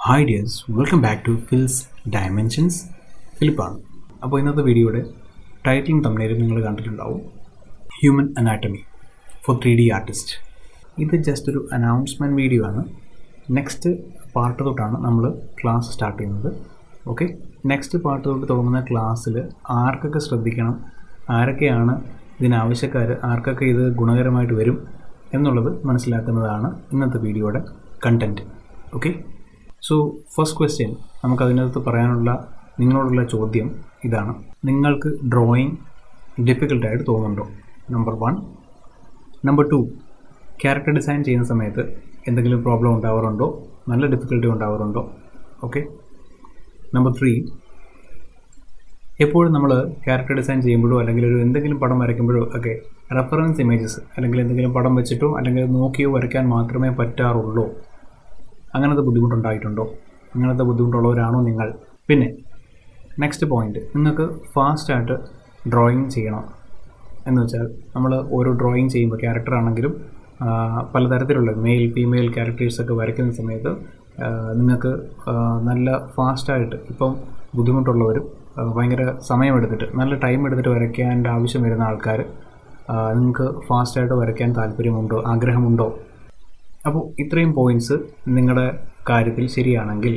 hi dears welcome back to Phil's dimensions ഫിലിപ്പാണ് അപ്പോൾ ഇന്നത്തെ വീഡിയോയുടെ ടൈറ്റിലും തമ്മിലും നിങ്ങൾ കണ്ടിട്ടുണ്ടാവും human anatomy for three D artist ഇത് ജസ്റ്റ് ഒരു അനൗൺസ്മെൻറ്റ് വീഡിയോ ആണ് നെക്സ്റ്റ് പാർട്ട് തൊട്ടാണ് നമ്മൾ ക്ലാസ് സ്റ്റാർട്ട് ചെയ്യുന്നത് ഓക്കെ നെക്സ്റ്റ് പാർട്ട് തൊട്ട് തുടങ്ങുന്ന ക്ലാസ്സിൽ ആർക്കൊക്കെ ശ്രദ്ധിക്കണം ആരൊക്കെയാണ് ഇതിനാവശ്യക്കാർ ആർക്കൊക്കെ ഇത് ഗുണകരമായിട്ട് വരും എന്നുള്ളത് മനസ്സിലാക്കുന്നതാണ് ഇന്നത്തെ വീഡിയോയുടെ content okay so first question നമുക്ക് അതിനകത്ത് പറയാനുള്ള നിങ്ങളോടുള്ള ചോദ്യം ഇതാണ് നിങ്ങൾക്ക് ഡ്രോയിങ് ഡിഫിക്കൽട്ടായിട്ട് തോന്നുന്നുണ്ടോ number one number two character design ചെയ്യുന്ന സമയത്ത് എന്തെങ്കിലും പ്രോബ്ലം ഉണ്ടാവാറുണ്ടോ നല്ല ഡിഫിക്കൽട്ടി ഉണ്ടാവാറുണ്ടോ ഓക്കെ നമ്പർ ത്രീ എപ്പോഴും നമ്മൾ ക്യാരക്ടർ ഡിസൈൻ ചെയ്യുമ്പോഴോ അല്ലെങ്കിൽ ഒരു എന്തെങ്കിലും പടം വരയ്ക്കുമ്പോഴോ ഒക്കെ റെഫറൻസ് ഇമേജസ് അല്ലെങ്കിൽ എന്തെങ്കിലും പടം വെച്ചിട്ടോ അല്ലെങ്കിൽ നോക്കിയോ വരയ്ക്കാൻ മാത്രമേ പറ്റാറുള്ളൂ അങ്ങനത്തെ ബുദ്ധിമുട്ടുണ്ടായിട്ടുണ്ടോ അങ്ങനത്തെ ബുദ്ധിമുട്ടുള്ളവരാണോ നിങ്ങൾ പിന്നെ നെക്സ്റ്റ് പോയിന്റ് നിങ്ങൾക്ക് ഫാസ്റ്റായിട്ട് ഡ്രോയിങ് ചെയ്യണം എന്ന് വെച്ചാൽ നമ്മൾ ഓരോ ഡ്രോയിങ് ചെയ്യുമ്പോൾ ക്യാരക്ടർ ആണെങ്കിലും ആ, പലതരത്തിലുള്ള മെയിൽ ഫീമെയിൽ ക്യാരക്ടേഴ്സൊക്കെ വരയ്ക്കുന്ന സമയത്ത് ആ, നിങ്ങൾക്ക് ആ, നല്ല ഫാസ്റ്റായിട്ട് ഇപ്പം ബുദ്ധിമുട്ടുള്ളവരും ആ, ഭയങ്കര സമയമെടുത്തിട്ട് നല്ല ടൈം എടുത്തിട്ട് വരയ്ക്കേണ്ട ആവശ്യം വരുന്ന ആൾക്കാർ നിങ്ങൾക്ക് ഫാസ്റ്റായിട്ട് വരയ്ക്കാൻ താല്പര്യമുണ്ടോ ആഗ്രഹമുണ്ടോ അപ്പോൾ ഇത്രയും പോയിൻറ്റ്സ് നിങ്ങളുടെ കാര്യത്തിൽ ശരിയാണെങ്കിൽ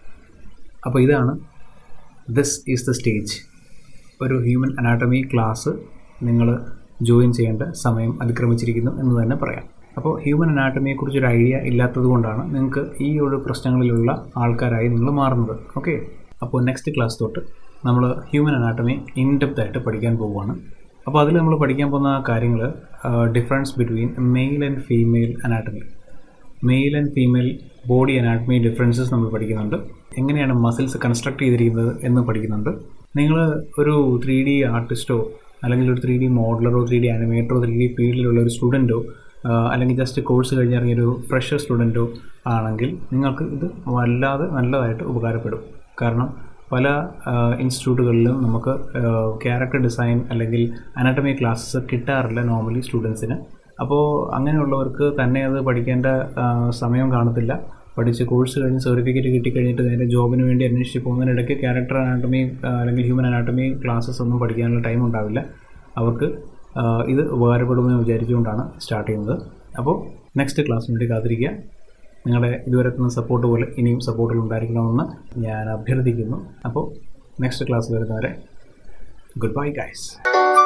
അപ്പോൾ ഇതാണ് ദിസ് ഈസ് ദ സ്റ്റേജ് ഒരു ഹ്യൂമൻ അനാട്ടമി ക്ലാസ് നിങ്ങൾ ജോയിൻ ചെയ്യേണ്ട സമയം അതിക്രമിച്ചിരിക്കുന്നു എന്ന് തന്നെ പറയാം അപ്പോൾ ഹ്യൂമൻ അനാട്ടമിയെക്കുറിച്ച് ഒരു ഐഡിയ ഇല്ലാത്തത് കൊണ്ടാണ് നിങ്ങൾക്ക് ഈ ഒരു പ്രശ്നങ്ങളിലുള്ള ആൾക്കാരായി നിങ്ങൾ മാറുന്നത് ഓക്കെ അപ്പോൾ നെക്സ്റ്റ് ക്ലാസ് തൊട്ട് നമ്മൾ ഹ്യൂമൻ അനാട്ടമി ഇൻ ഡെപ്ത് ആയിട്ട് പഠിക്കാൻ പോവുകയാണ് അപ്പോൾ അതിൽ നമ്മൾ പഠിക്കാൻ പോകുന്ന കാര്യങ്ങൾ difference between male and female anatomy male and female body anatomy differences നമ്മൾ പഠിക്കുന്നുണ്ട് എങ്ങനെയാണ് മസിൽസ് കൺസ്ട്രക്ട് ചെയ്തിരിക്കുന്നത് എന്ന് പഠിക്കുന്നുണ്ട് നിങ്ങൾ ഒരു ത്രീ ഡി ആർട്ടിസ്റ്റോ അല്ലെങ്കിൽ ഒരു ത്രീ ഡി മോഡലറോ ത്രീ ഡി ആനിമേറ്ററോ ത്രീ ഡി ഫീൽഡിലുള്ള ഒരു സ്റ്റുഡൻറ്റോ അല്ലെങ്കിൽ ജസ്റ്റ് കോഴ്സ് കഴിഞ്ഞിറങ്ങിയ ഒരു ഫ്രഷർ സ്റ്റുഡൻറ്റോ ആണെങ്കിൽ നിങ്ങൾക്ക് ഇത് വല്ലാതെ നല്ലതായിട്ട് ഉപകാരപ്പെടും കാരണം പല ഇൻസ്റ്റിറ്റ്യൂട്ടുകളിലും നമുക്ക് ക്യാരക്ടർ ഡിസൈൻ അല്ലെങ്കിൽ അനാട്ടമി ക്ലാസ്സസ് കിട്ടാറില്ല നോർമലി സ്റ്റുഡൻസിന് അപ്പോൾ അങ്ങനെയുള്ളവർക്ക് തന്നെ അത് പഠിക്കേണ്ട ആ, സമയം കാണത്തില്ല പഠിച്ച് കോഴ്സ് കഴിഞ്ഞ് സർട്ടിഫിക്കറ്റ് കിട്ടിക്കഴിഞ്ഞിട്ട് നേരെ ജോബിന് വേണ്ടി അന്വേഷിച്ച് പോകുന്നതിനിടയ്ക്ക് ക്യാരക്ടർ അനാട്ടമി അല്ലെങ്കിൽ ഹ്യൂമൻ അനാട്ടമി ക്ലാസ്സസ് ഒന്നും പഠിക്കാനുള്ള ടൈം ഉണ്ടാവില്ല അവർക്ക് ആ, ഇത് ഉപകാരപ്പെടുമെന്ന് വിചാരിച്ചുകൊണ്ടാണ് സ്റ്റാർട്ട് ചെയ്യുന്നത് അപ്പോൾ നെക്സ്റ്റ് ക്ലാസ്സിന് വേണ്ടി കാത്തിരിക്കുക നിങ്ങളുടെ ഇതുവരെ തന്ന സപ്പോർട്ട് പോലെ ഇനിയും സപ്പോർട്ടുകൾ ഉണ്ടായിരിക്കണമെന്ന് ഞാൻ അഭ്യർത്ഥിക്കുന്നു അപ്പോൾ നെക്സ്റ്റ് ക്ലാസ് വരുന്നവരെ ഗുഡ് ബൈ ഗൈസ്